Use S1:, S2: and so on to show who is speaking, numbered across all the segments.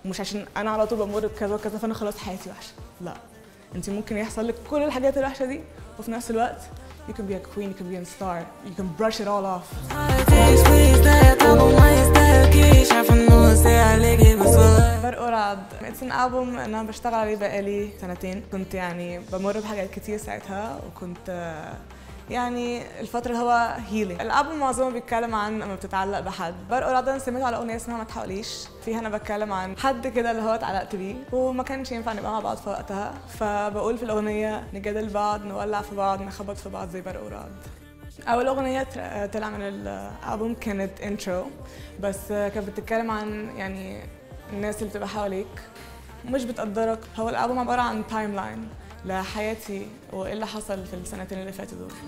S1: ومش عشان انا على طول بمر بكذا وكذا فانا خلاص حياتي وحشه لا انت ممكن يحصل لك كل الحاجات الوحشه دي وفي نفس الوقت you can be a queen you can be a star you can brush it all off فرق رعد اتس ان البوم انا بشتغل عليه بقالي سنتين كنت يعني بمر بحاجات كتير ساعتها وكنت آه، يعني الفترة اللي هو هيلينج الألبوم معظمه بيتكلم عن لما بتتعلق بحد برق رعد أنا سمعت على أغنية اسمها ما تحاوليش فيها أنا بتكلم عن حد كده اللي هو اتعلقت بيه وما كانش ينفع نبقى مع بعض في وقتها فبقول في الأغنية نجادل بعض نولع في بعض نخبط في بعض زي برق ورعد أول أغنية تر- طلع من الألبوم كانت انترو بس كانت بتتكلم عن يعني الناس اللي بتبقى حواليك مش بتقدرك هو الألبوم عبارة عن تايم لاين لحياتي وإيه اللي حصل في السنتين اللي فاتوا دول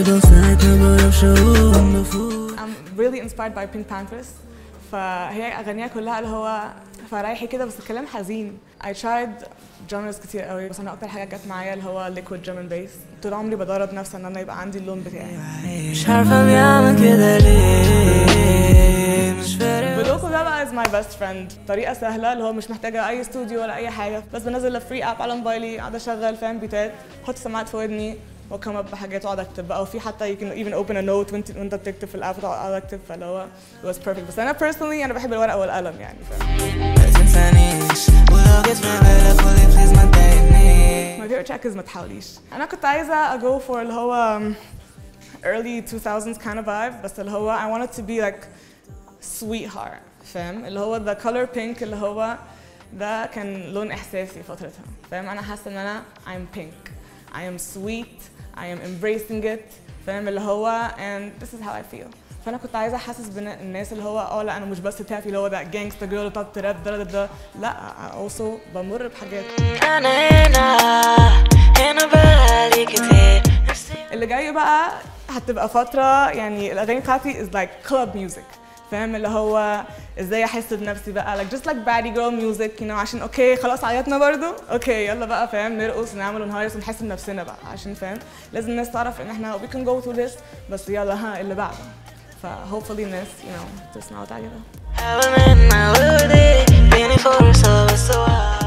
S1: I'm really inspired by Pink Panthers فهي أغانيها كلها اللي هو فرايحي كده بس الكلام حزين I tried genres كتير قوي بس أنا أكتر حاجة جت معايا اللي هو liquid German bass طول عمري بدرب نفسي إن أنا يبقى عندي اللون بتاعي
S2: مش عارفة بيعمل كده ليه مش فارق
S1: بلوكو ده بقى is my best friend طريقة سهلة اللي هو مش محتاجة أي استوديو ولا أي حاجة بس بنزل فري اب على موبايلي قاعدة أشغل فاهم بيتات أحط سماعات في ودني وكم اب بحاجات واقعد اكتب بقى وفي حتى you can even open a note وانت وانت بتكتب في الاب تقعد اكتب فاللي هو it was perfect بس انا personally انا بحب الورقة والقلم يعني فاهم
S2: ما تنسانيش ولو جيت في بالك قولي بليز ما تضايقنيش
S1: My favorite track is ما تحاوليش انا كنت عايزة go for اللي هو um, early 2000s kind of vibe بس اللي هو I wanted to be like sweetheart فاهم اللي هو the color pink اللي هو ده كان لون احساسي فترتها فاهم انا حاسه ان انا I'm pink I am sweet I am embracing it فاهم اللي هو and this is how I feel فانا كنت عايزه احسس بين الناس اللي هو اه لا انا مش بس تافي اللي هو ده جانجستا جيرل بتاعت تراب ده ده ده لا I also بمر بحاجات
S2: أنا هنا هنا بقالي كتير نفسي
S1: اللي جاي بقى هتبقى فترة يعني الأغاني بتاعتي is like club music فاهم اللي هو ازاي احس بنفسي بقى like just like baddie girl music you know عشان اوكي خلاص عيطنا برضو اوكي يلا بقى فاهم نرقص ونعمل ونهيص ونحس بنفسنا بقى عشان فاهم لازم الناس تعرف ان احنا we can go through this بس يلا ها اللي بعده ف hopefully الناس you know تسمع وتعجبها
S2: حاول من عودي بيني فرصة بس وعد